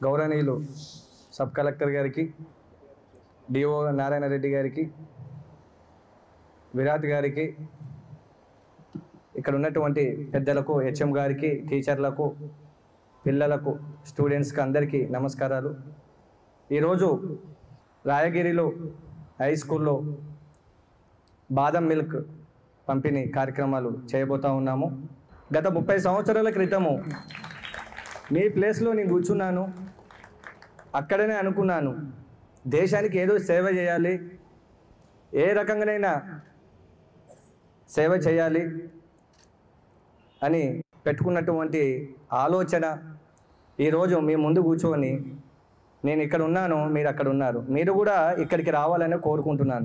గౌరవనీయులు sub collector గారికి DO Narayana Reddy గారికి విరాట్ గారికి ఇక్కడ ఉన్నటువంటి పెద్దలకు హెచ్ఎం గారికి టీచర్లకు పిల్లలకు స్టూడెంట్స్కి అందరికీ నమస్కారాలు ఈరోజు రాయగిరిలో హై స్కూల్లో బాదం మిల్క్ పంపిణీ కార్యక్రమాలు చేయబోతా ఉన్నాము గత ముప్పై సంవత్సరాల క్రితము మీ ప్లేస్లో నేను కూర్చున్నాను అక్కడనే అనుకున్నాను దేశానికి ఏదో సేవ చేయాలి ఏ రకంగానైనా సేవ చేయాలి అని పెట్టుకున్నటువంటి ఆలోచన ఈరోజు మీ ముందు కూర్చొని నేను ఇక్కడ ఉన్నాను మీరు అక్కడ ఉన్నారు మీరు కూడా ఇక్కడికి రావాలని కోరుకుంటున్నాను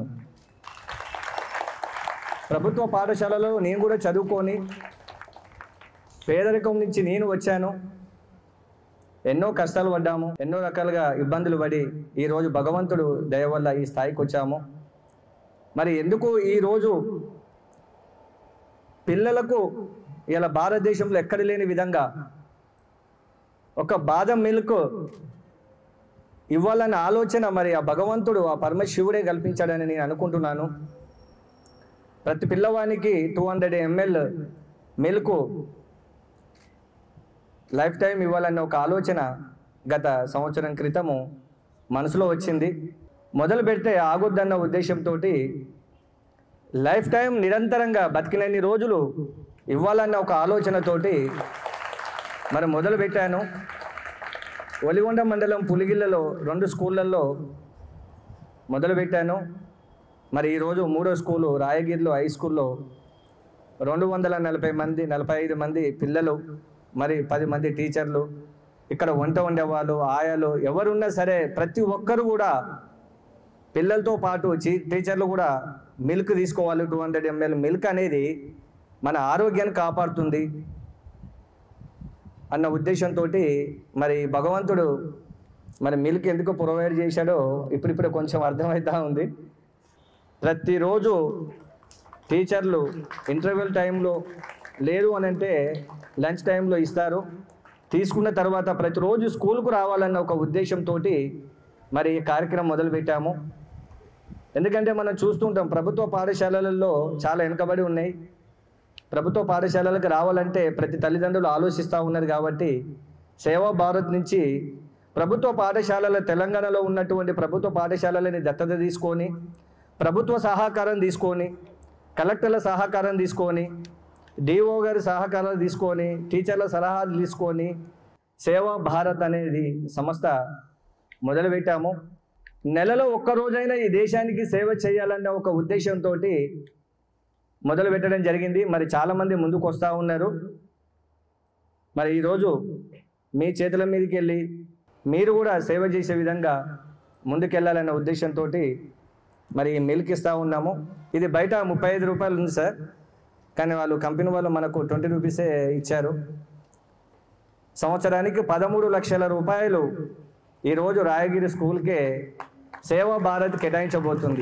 ప్రభుత్వ పాఠశాలలో నేను కూడా చదువుకొని పేదరికం నుంచి నేను వచ్చాను ఎన్నో కష్టాలు పడ్డాము ఎన్నో రకాలుగా ఇబ్బందులు పడి ఈరోజు భగవంతుడు దయ వల్ల ఈ స్థాయికి వచ్చాము మరి ఎందుకు ఈరోజు పిల్లలకు ఇలా భారతదేశంలో ఎక్కడ లేని విధంగా ఒక బాదం మిల్క్ ఇవ్వాలన్న ఆలోచన మరి ఆ భగవంతుడు ఆ పరమశివుడే కల్పించాడని నేను అనుకుంటున్నాను ప్రతి పిల్లవానికి two hundred ML milk life time ఇవ్వాలన్న ఒక ఆలోచన గత సంవత్సరం క్రితము మనసులో వచ్చింది మొదలు పెడితే ఆగొద్దన్న ఉద్దేశంతో లైఫ్ టైం నిరంతరంగా బతికినన్ని రోజులు ఇవ్వాలన్న ఒక ఆలోచనతోటి మరి మొదలు పెట్టాను ఒలిగొండ మండలం పులిగిళ్ళలో రెండు స్కూళ్ళల్లో మొదలు పెట్టాను మరి ఈరోజు మూడో స్కూలు రాయగిరిలో హై స్కూల్లో రెండు వందల నలభై మంది నలభై ఐదు మంది పిల్లలు మరి పది మంది టీచర్లు ఇక్కడ వంట వండేవాళ్ళు ఆయాలు ఎవరున్నా సరే ప్రతి ఒక్కరు కూడా పిల్లలతో పాటు చీ- టీచర్లు కూడా మిల్క్ తీసుకోవాలి టూ హండ్రెడ్ ఎంఎల్ మిల్క్ అనేది మన ఆరోగ్యాన్ని కాపాడుతుంది అన్న ఉద్దేశంతో మరి భగవంతుడు మరి మిల్క్ ఎందుకు ప్రొవైడ్ చేశాడో ఇప్పుడిప్పుడు కొంచెం అర్థమవుతా ఉంది ప్రతిరోజు టీచర్లు ఇంటర్వెల్ టైంలో లేదు అని అంటే లంచ్ టైంలో ఇస్తారు తీసుకున్న తర్వాత ప్రతిరోజు స్కూల్కు రావాలన్న ఒక ఉద్దేశంతో మరి ఈ కార్యక్రమం మొదలుపెట్టాము ఎందుకంటే మనం చూస్తుంటాం ప్రభుత్వ పాఠశాలలలో చాలా వెనుకబడి ఉన్నాయి ప్రభుత్వ పాఠశాలలకు రావాలంటే ప్రతి తల్లిదండ్రులు ఆలోచిస్తూ ఉన్నారు కాబట్టి సేవా భారత్ నుంచి ప్రభుత్వ పాఠశాలల తెలంగాణలో ఉన్నటువంటి ప్రభుత్వ పాఠశాలలని దత్తత తీసుకొని ప్రభుత్వ సహకారం తీసుకొని కలెక్టర్ల సహకారం తీసుకొని డిఓ గారి సహకారం తీసుకొని టీచర్ల సలహాలు తీసుకొని సేవా భారత్ అనేది సంస్థ మొదలుపెట్టాము నెలలో ఒక్క రోజైనా ఈ దేశానికి సేవ చేయాలన్న ఒక ఉద్దేశంతో మొదలు పెట్టడం జరిగింది మరి చాలామంది ముందుకు వస్తూ ఉన్నారు మరి ఈరోజు మీ చేతుల మీదకి వెళ్ళి మీరు కూడా సేవ చేసే విధంగా ముందుకెళ్ళాలన్న ఉద్దేశంతో మరి ఈ మిల్క్ ఇస్తూ ఉన్నాము ఇది బయట ముప్పై ఐదు రూపాయలు ఉంది సార్ కానీ వాళ్ళు కంపెనీ వాళ్ళు మనకు ట్వంటీ రూపీసే ఇచ్చారు సంవత్సరానికి పదమూడు లక్షల రూపాయలు ఈరోజు రాయగిరి స్కూల్కే సేవా భారత్ కేటాయించబోతుంది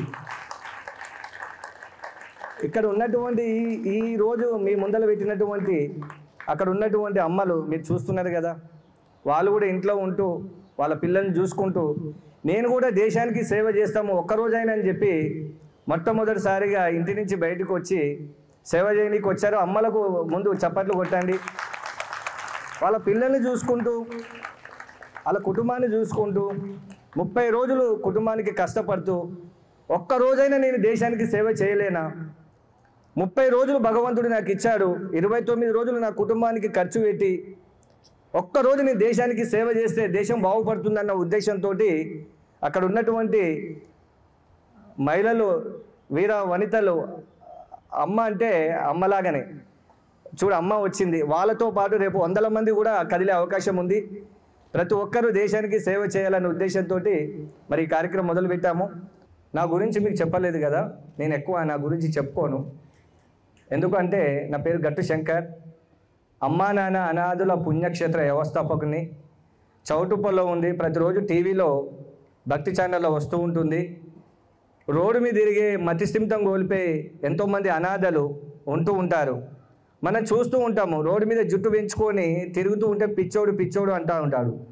ఇక్కడ ఉన్నటువంటి ఈ ఈ రోజు మీ ముందర పెట్టినటువంటి అక్కడ ఉన్నటువంటి అమ్మలు మీరు చూస్తున్నారు కదా వాళ్ళు కూడా ఇంట్లో ఉంటూ వాళ్ళ పిల్లల్ని చూసుకుంటూ నేను కూడా దేశానికి సేవ చేస్తాము ఒక్కరోజైనా అని చెప్పి మొట్టమొదటిసారిగా ఇంటి నుంచి బయటకు వచ్చి సేవ చేయడానికి వచ్చారు అమ్మలకు ముందు చప్పట్లు కొట్టండి వాళ్ళ పిల్లల్ని చూసుకుంటూ వాళ్ళ కుటుంబాన్ని చూసుకుంటూ ముప్పై రోజులు కుటుంబానికి కష్టపడుతూ ఒక్క రోజైనా నేను దేశానికి సేవ చేయలేనా ముప్పై రోజులు భగవంతుడు నాకు ఇచ్చాడు ఇరవై తొమ్మిది రోజులు నా కుటుంబానికి ఖర్చు పెట్టి ఒక్క రోజు నేను దేశానికి సేవ చేస్తే దేశం బాగుపడుతుందన్న ఉద్దేశంతో అక్కడ ఉన్నటువంటి మహిళలు వీర వనితలు అమ్మ అంటే అమ్మలాగానే చూడు అమ్మ వచ్చింది వాళ్ళతో పాటు రేపు వందల మంది కూడా కదిలే అవకాశం ఉంది ప్రతి ఒక్కరూ దేశానికి సేవ చేయాలనే ఉద్దేశంతో మరి ఈ కార్యక్రమం మొదలుపెట్టాము నా గురించి మీకు చెప్పలేదు కదా నేను ఎక్కువ నా గురించి చెప్పుకోను ఎందుకంటే నా పేరు గట్టు శంకర్ అమ్మా నాన్న అనాథుల పుణ్యక్షేత్ర వ్యవస్థాపకుని చౌటుప్పల్లో ఉంది ప్రతిరోజు టీవీలో భక్తి ఛానల్లో వస్తూ ఉంటుంది రోడ్డు మీద తిరిగే మతిస్థిమితం కోల్పోయి ఎంతోమంది అనాథలు ఉంటూ ఉంటారు మనం చూస్తూ ఉంటాము రోడ్డు మీద జుట్టు పెంచుకొని తిరుగుతూ ఉంటే పిచ్చోడు పిచ్చోడు అంటూ ఉంటాడు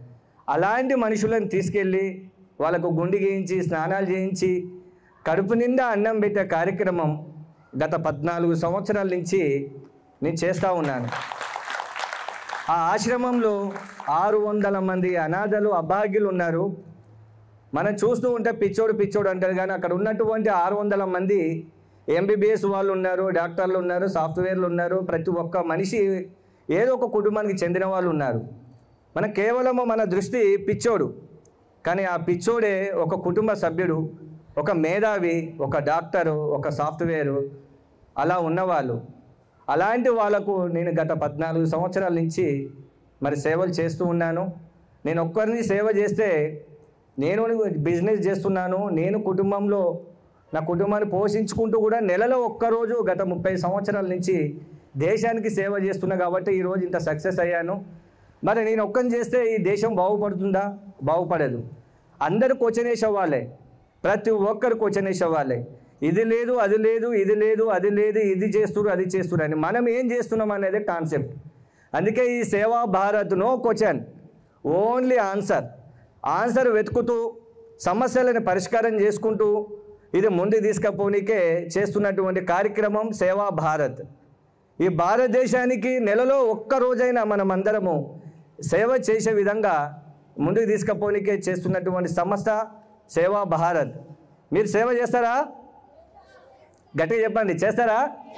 అలాంటి మనుషులను తీసుకెళ్ళి వాళ్ళకు గుండి గేయించి స్నానాలు చేయించి కడుపు నిండా అన్నం పెట్టే కార్యక్రమం గత పద్నాలుగు సంవత్సరాల నుంచి నేను చేస్తూ ఉన్నాను ఆ ఆశ్రమంలో ఆరు వందల మంది అనాథలు అభాగ్యులు ఉన్నారు మనం చూస్తూ ఉంటే పిచ్చోడు పిచ్చోడు అంటారు కానీ అక్కడ ఉన్నటువంటి ఆరు వందల మంది ఎంబీబీఎస్ వాళ్ళు ఉన్నారు డాక్టర్లు ఉన్నారు సాఫ్ట్వేర్లు ఉన్నారు ప్రతి ఒక్క మనిషి ఏదో ఒక కుటుంబానికి చెందిన వాళ్ళు ఉన్నారు మన కేవలము మన దృష్టి పిచ్చోడు కానీ ఆ పిచ్చోడే ఒక కుటుంబ సభ్యుడు ఒక మేధావి ఒక డాక్టరు ఒక సాఫ్ట్వేరు అలా ఉన్నవాళ్ళు అలాంటి వాళ్ళకు నేను గత పద్నాలుగు సంవత్సరాల నుంచి మరి సేవలు చేస్తూ ఉన్నాను నేను ఒక్కరిని సేవ చేస్తే నేను బిజినెస్ చేస్తున్నాను నేను కుటుంబంలో నా కుటుంబాన్ని పోషించుకుంటూ కూడా నెలలో ఒక్కరోజు గత ముప్పై సంవత్సరాల నుంచి దేశానికి సేవ చేస్తున్నా కాబట్టి ఈరోజు ఇంత సక్సెస్ అయ్యాను మరి నేను ఒక్కని చేస్తే ఈ దేశం బాగుపడుతుందా బాగుపడదు అందరూ క్వశ్చన్ వేసేవాళ్ళే ప్రతి ఒక్కరు క్వశ్చన్ వేసేవాళ్ళే ఇది లేదు అది లేదు ఇది లేదు అది లేదు ఇది చేస్తున్నారు అది చేస్తున్నారు అని మనం ఏం చేస్తున్నాం అనేది కాన్సెప్ట్ అందుకే ఈ Seva Bharat no question only answer answer వెతుకుతూ సమస్యలను పరిష్కారం చేసుకుంటూ ఇది ముందు తీసుకపోనికే చేస్తున్నటువంటి కార్యక్రమం సేవా భారత్ ఈ భారతదేశానికి నెలలో ఒక్క రోజైనా మనం అందరము సేవ చేసే విధంగా ముందుకు తీసుకపోనికే చేస్తున్నటువంటి సంస్థ సేవా భారత్ మీరు సేవ చేస్తారా గట్టిగా చెప్పండి చేస్తారా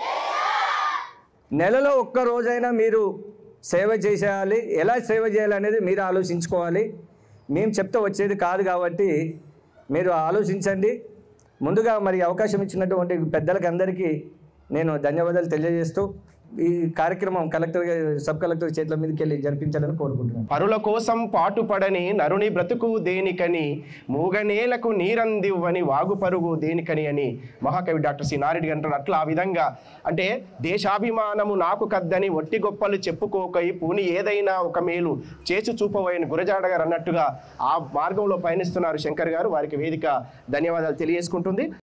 నెలలో ఒక్క రోజైనా మీరు సేవ చేసేయాలి ఎలా సేవ చేయాలనేది మీరు ఆలోచించుకోవాలి మేము చెప్తే వచ్చేది కాదు కాబట్టి మీరు ఆలోచించండి ముందుగా మరి అవకాశం ఇచ్చినటువంటి పెద్దలకు అందరికీ నేను ధన్యవాదాలు తెలియజేస్తూ ఈ కార్యక్రమం కలెక్టర్ గారి- సబ్ కలెక్టర్ చేతుల మీదకి వెళ్ళి జరిపించాలని కోరుకుంటున్నాను పరుల కోసం పాటుపడని నరుని బ్రతుకు దేనికని మూగనేలకు నీరందివ్వని వాగు పరుగు దేనికని అని మహాకవి డాక్టర్ సి నారెడ్డి గారు అంటారు అట్లా ఆ విధంగా అంటే దేశాభిమానము నాకు కద్దని ఒట్టి గొప్పలు చెప్పుకోకై పూని ఏదైనా ఒక మేలు చేసి చూపబోయని గురజాడ గారు అన్నట్టుగా ఆ మార్గంలో పయనిస్తున్నారు శంకర్ గారు వారికి వేదిక ధన్యవాదాలు తెలియజేసుకుంటుంది